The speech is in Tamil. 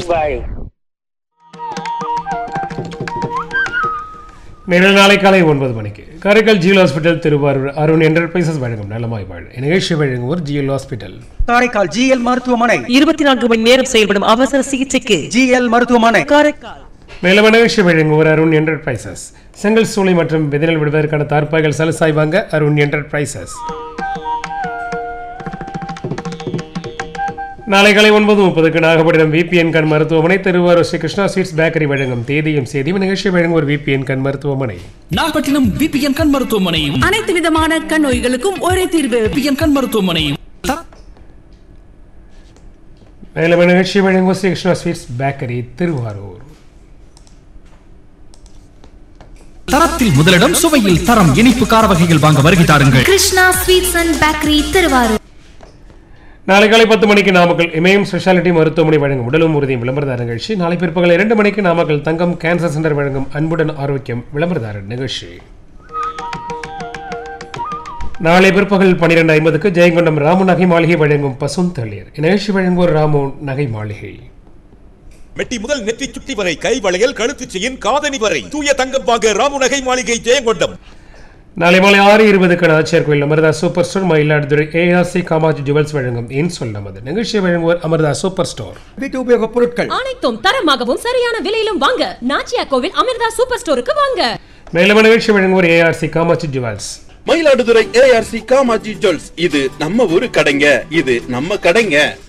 பாய் நேரில் நாளை காலை ஒன்பது மணிக்கு Karaikal G L hospital Thiruvarur Arun enterprises வழங்கும் நலமாய் வாழ் நிகழ்ச்சி வழங்குவோர் ஜிஎல் ஹாஸ்பிட்டல் காரைக்கால் ஜிஎல் மருத்துவமனை இருபத்தி நான்கு மணி நேரம் செயல்படும் அவசர சிகிச்சைக்கு ஜிஎல் மருத்துவமனை காரைக்கால் மேலும் நிகழ்ச்சி வழங்குவோர் அருண் என்டர்பிரைசஸ் செங்கல் சூளை மற்றும் விதைநெல் விடுவதற்கான தார்ப்பாய்கள் சலுசாய் வாங்க அருண் என்டர்பிரைசஸ் நாளை காலை ஒன்பது முப்பதுக்கு நாகப்பட்டினம் விபிஎன் கண் மருத்துவமனை திருவாரூர் ஸ்ரீ கிருஷ்ணா ஸ்வீட்ஸ் பேக்கரி வழங்கும் தேதியும் செய்தியும் நிகழ்ச்சி வழங்குவோர் விபிஎன் கண் மருத்துவமனை நாகப்பட்டினம் பிபிஎன் கண் மருத்துவமனையும் அனைத்து விதமான கண் நோய்களுக்கும் ஒரே தீர்வு பிபிஎன் கண் மருத்துவமனையும் த- மேலும் நிகழ்ச்சி வழங்குவோர் ஸ்ரீ கிருஷ்ணா ஸ்வீட்ஸ் பேக்கரி திருவாரூர் தரத்தில் முதலிடம் சுவையில் தரம் இனிப்பு கார வகைகள் வாங்க வருகை தாருங்கள் Krishna sweets and bakery Thiruvarur நாளை காலை பத்து மணிக்கு நாமக்கல் இமயம் ஸ்பெஷாலிட்டி மருத்துவமனை வழங்கும் உடலும் உறுதியும் விளம்பரதார நிகழ்ச்சி நாளை பிற்பகல் இரண்டு மணிக்கு நாமக்கல் தங்கம் கேன்சர் சென்டர் வழங்கும் அன்புடன் ஆரோக்கியம் விளம்பரதாரர் நிகழ்ச்சி நாளை பிற்பகல் பன்னிரெண்டு ஐம்பதுக்கு ஜெயங்கொண்டம் ராமு நகை மாளிகை வழங்கும் பசுந்தளிர் நிகழ்ச்சி வழங்குவோர் ராமு நகை மாளிகை மெட்டி முதல் நெற்றி சுட்டி வரை கை வளையல் கழுத்து செயின் காதணி வரை தூய தங்கம் வாங்க ராமுநகை மாளிகை ஜெயங்கொண்டம் நாளை மாலை ஆறு இருபதுக்கு Nachiyar Koil Amritha super store Mayiladuthurai A R C Kamatchi jewels வழங்கும் ஏன் சொல் நமது நிகழ்ச்சி வழங்குவோர் அமர்தா சூப்பர் ஸ்டோர் வீட்டு உபயோகப் பொருட்கள் அனைத்தும் தரமாகவும் சரியான விலையிலும் வாங்க நாச்சியா கோவில் அமிர்தா சூப்பர் ஸ்டோருக்கு வாங்க மேலும் நிகழ்ச்சி வழங்குவோர் A R C Kamatchi jewels Mayiladuthurai A R C Kamatchi jewels இது நம்ம ஊரு கடைங்க இது நம்ம கடைங்க